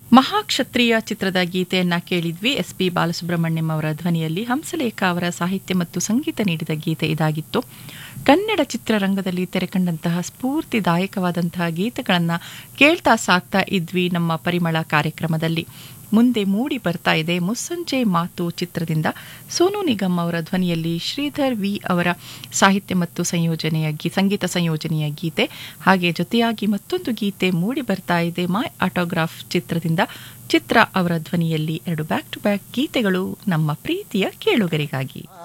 ಮಹಾಕ್ಷತ್ರಿಯ ಚಿತ್ರದ ಗೀತೆಯನ್ನ ಕೇಳಿದ್ವಿ ಎಸ್ ಪಿ ಬಾಲಸುಬ್ರಹ್ಮಣ್ಯಂ ಅವರ ಧ್ವನಿಯಲ್ಲಿ ಹಂಸಲೇಖ ಅವರ ಸಾಹಿತ್ಯ ಮತ್ತು ಸಂಗೀತ ನೀಡಿದ ಗೀತೆ ಇದಾಗಿತ್ತು ಕನ್ನಡ ಚಿತ್ರರಂಗದಲ್ಲಿ ತೆರೆಕಂಡಂತಹ ಸ್ಫೂರ್ತಿದಾಯಕವಾದಂತಹ ಗೀತೆಗಳನ್ನು ಕೇಳ್ತಾ ಸಾಕ್ತಾ ಇದ್ವಿ ನಮ್ಮ ಪರಿಮಳ ಕಾರ್ಯಕ್ರಮದಲ್ಲಿ ಮುಂದೆ ಮೂಡಿ ಬರ್ತಾ ಇದೆ ಮುಸ್ಸಂಜೆ ಮಾತು ಚಿತ್ರದಿಂದ ಸೋನು ನಿಗಮ್ ಅವರ ಧ್ವನಿಯಲ್ಲಿ ಶ್ರೀಧರ್ ವಿ ಅವರ ಸಾಹಿತ್ಯ ಮತ್ತು ಸಂಯೋಜನೆಯ ಗೀ ಸಂಗೀತ ಸಂಯೋಜನೆಯ ಗೀತೆ ಹಾಗೆ ಜೊತೆಯಾಗಿ ಮತ್ತೊಂದು ಗೀತೆ ಮೂಡಿ ಬರ್ತಾ ಇದೆ ಮೈ ಆಟೋಗ್ರಾಫ್ ಚಿತ್ರದಿಂದ ಚಿತ್ರ ಅವರ ಧ್ವನಿಯಲ್ಲಿ ಎರಡು ಬ್ಯಾಕ್ ಟು ಬ್ಯಾಕ್ ಗೀತೆಗಳು ನಮ್ಮ ಪ್ರೀತಿಯ ಕೇಳುಗರಿಗಾಗಿ